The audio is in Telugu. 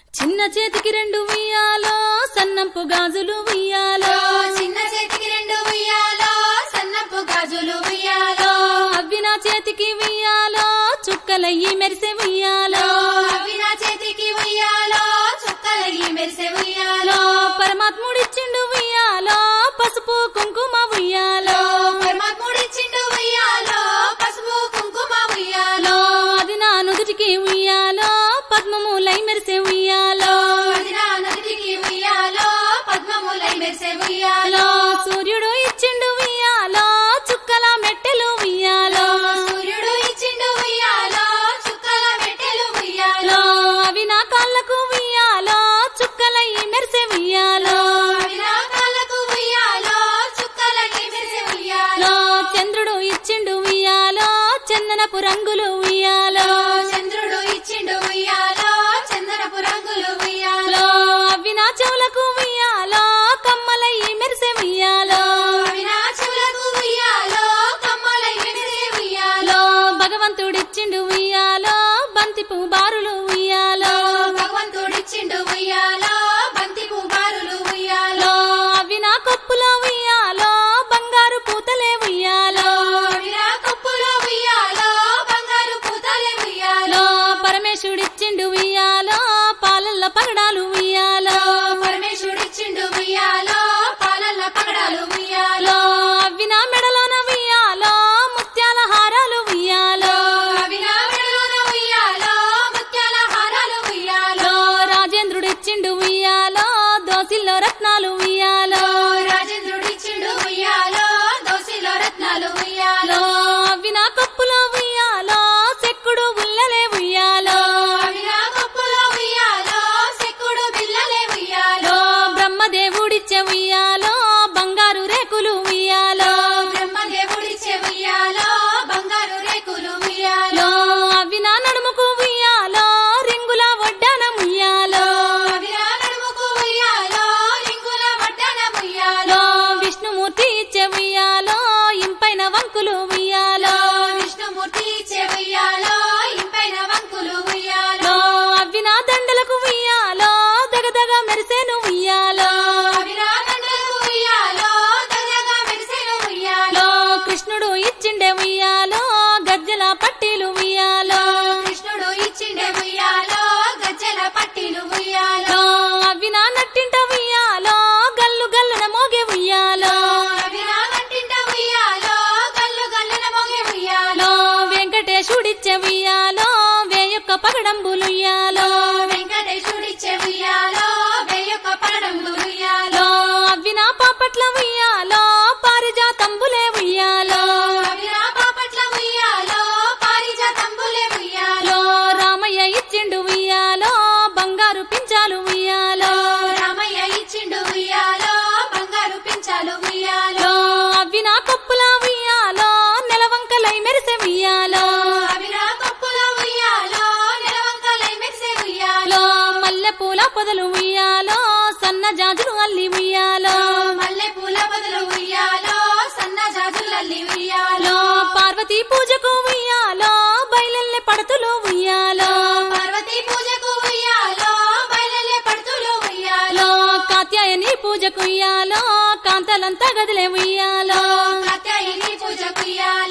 చిన్న చేతికి రెండు ఉయ్యాలో సన్నంపు గాజులు ఉయ్యాలో చిన్న చేతికి రెండు ఉయ్యాలో సన్నపు గాజులు ఉయ్యాలో అవ్వి నా చేతికి ఉయ్యాలో చుక్కలయ్యి మెరిసే ఉయ్యాలో అవి నా చేతికి ఉయ్యాలో చుక్కలయ్యి మెరిసే ఉయ్యాలో పరమాత్ముడిచ్చిండు ఉయ్యాలో పసుపు కుంకుమ ఉయ్యాలో పరమాత్ముడిచ్చిండు ఉయ్యాలో పసుపు కుంకుమ ఉయ్యాలో అది నా నుదుటికి ఉయ్యాలో పద్మములై మెరిసే ఉయ్యాలో అది నా నదికి ఉయ్యాలో పద్మములై మెరిసే ఉయ్యాలో సూర్యుడు ఇచ్చిండు ఉయ్యాలో చుక్కల మెట్టెలు ఉయ్యాలో సూర్యుడు ఇచ్చిండు ఉయ్యాలో చుక్కల మెట్టెలు ఉయ్యాలో అవి నా కాళ్ళకు ఉయ్యాలో చుక్కలయ్యి మెరిసే ఉయ్యాలో అవి నా కాళ్ళకు ఉయ్యాలో చుక్కలకి మెరిసే ఉయ్యాలో చంద్రుడు ఇచ్చిండు ఉయ్యాలో చందనపు రంగులు ఉయ్యాలో చంద్రుడు ఇచ్చిండు ఉయ్యాలో చందనపు రంగులు ఉయ్యాలో అవి నా చెవులకు ఉయ్యాలో కమ్మలయ్యి మెరిసే ఉయ్యాలో అవి నా చెవులకు ఉయ్యాలో కమ్మలై మెరిసే ఉయ్యాలో భగవంతుడిచ్చిండు ఉయ్యాలో బంతి పువ్వు బారులు ఉయ్యాలో భగవంతుడిచ్చిండు ఉయ్యాలో బంతి పువ్వారులు ఉయ్యాలో అవి నా కొప్పులో ఉయ్యాలో బంగారు పూతలే ఉయ్యాలో అవి నా కప్పులో ఉయ్యాలో బంగారు పూతలే ఉయ్యాలో పరమేశుడిచ్చిండు ఉయ్యాలో పాలల్ల పగడాలు ఉయ్యాలో పరమేశ్వరుడిచ్చిండు ఉయ్యాలో పాలల్ల పగడాలు ఉయ్యాలో అవి నా మెడలోన ఉయ్యాలో ముత్యాల హారాలు ఉయ్యాలో అవి నా మెడలోన ఉయ్యాలో ముత్యాల హారాలు ఉయ్యాలో రాజేంద్రుడిచ్చిండు ఉయ్యాలో దోసిల్లో రత్నాలు ఉయ్యాలో రాజేంద్రుడిచ్చిండు ఉయ్యాలో దోసిలో రత్నాలు ఉయ్యాలో అవి నా కప్పులో ఉయ్యాలో చెక్కుడు ఉల్లలే ఉయ్యాలో అవి నా కప్పులో ఉయ్యాలో సెక్కుడు బిల్లలే ఉయ్యాలో బ్రహ్మదేవుడిచ్చే ఉయ్యాలో బంగారు రేకులు ఉయ్యాలో బ్రహ్మదేవుడిచ్చే ఉయ్యాలో బంగారు రేకులు ఉయ్యాలో అవి నా నడుముకు ఉయ్యాలో రింగుల వడ్డాన ఉయ్యాలో అవి నా నడుముకు ఉయ్యాలో రింగుల వడ్డన ఉయ్యాలో విష్ణుమూర్తి ఇచ్చే ఉయ్యాలో ఇంపైన వంకులు ఉయ్యాలో విష్ణుమూర్తి ఇచ్చే ఉయ్యాలో ఇంపైన వంకులు ఉయ్యాలో అవి నా దండలకు ఉయ్యాలో దగదగ మెరిసేను ఉయ్యాలో అవి నా దండలకు ఉయ్యాలో దగ్గరగా మెరిసెను ఉయ్యాలో కృష్ణుడు ఇచ్చిండే ఉయ్యాలో గజ్జల పట్టీలు ఉయ్యాలో కృష్ణుడు ఇచ్చిండే ఉయ్యాలో గజ్జల పట్టీలు ఉయ్యాలో అవి నా నట్టింట ఉయ్యాలో గల్లు గల్లున మోగే ఉయ్యాలో అవి నా నట్టింట ఉయ్యాలో గల్లు గల్లున మోగే ఉయ్యాలో వెంకటేశుడిచ్చే ఉయ్యాలో వేయొక్క పగడంబులు ఉయ్యాలో వెంకటేశుడిచ్చే ఉయ్యాలో వెయ్యొక్క పగడంబులు ఉయ్యాలో అవి నా పాపట్ల ఉయ్యాలో పారిజాతంబులే ఉయ్యాలో అవి నా పాపట్ల ఉయ్యాలో పారిజాతంబులే ఉయ్యాలో రామయ్య ఇచ్చిండు ఉయ్యాలో బంగారు పించాలు ఉయ్యాలో రామయ్య ఇచ్చిండు ఉయ్యాలో బంగారు పించాలు ఉయ్యాలో అవి నా కప్పుల ఉయ్యాలో నెలవంకలై మెరిసే ఉయ్యాలో అవి నా కప్పుల ఉయ్యాలో నెలవంకలై మెరిసే ఉయ్యాలో మల్లె పూల పొదలు ఉయ్యాలో సన్న జాజులు అల్లి ఉయ్యాలో మల్లె పూల బదులు ఉయ్యాలో సన్న జాజులల్లి ఉయ్యాలో పార్వతీ పూజకు ఉయ్యాలో బయలెల్లె పడతులు ఉయ్యాలో పార్వతీ పూజకు ఉయ్యాలో బయలెల్లే పడుతులు ఉయ్యాలో కాత్యాయని పూజకు ఉయ్యాలో కాంతలంతా గదిలే ఉయ్యాలో కాత్యాయని పూజకు ఉయ్యాలో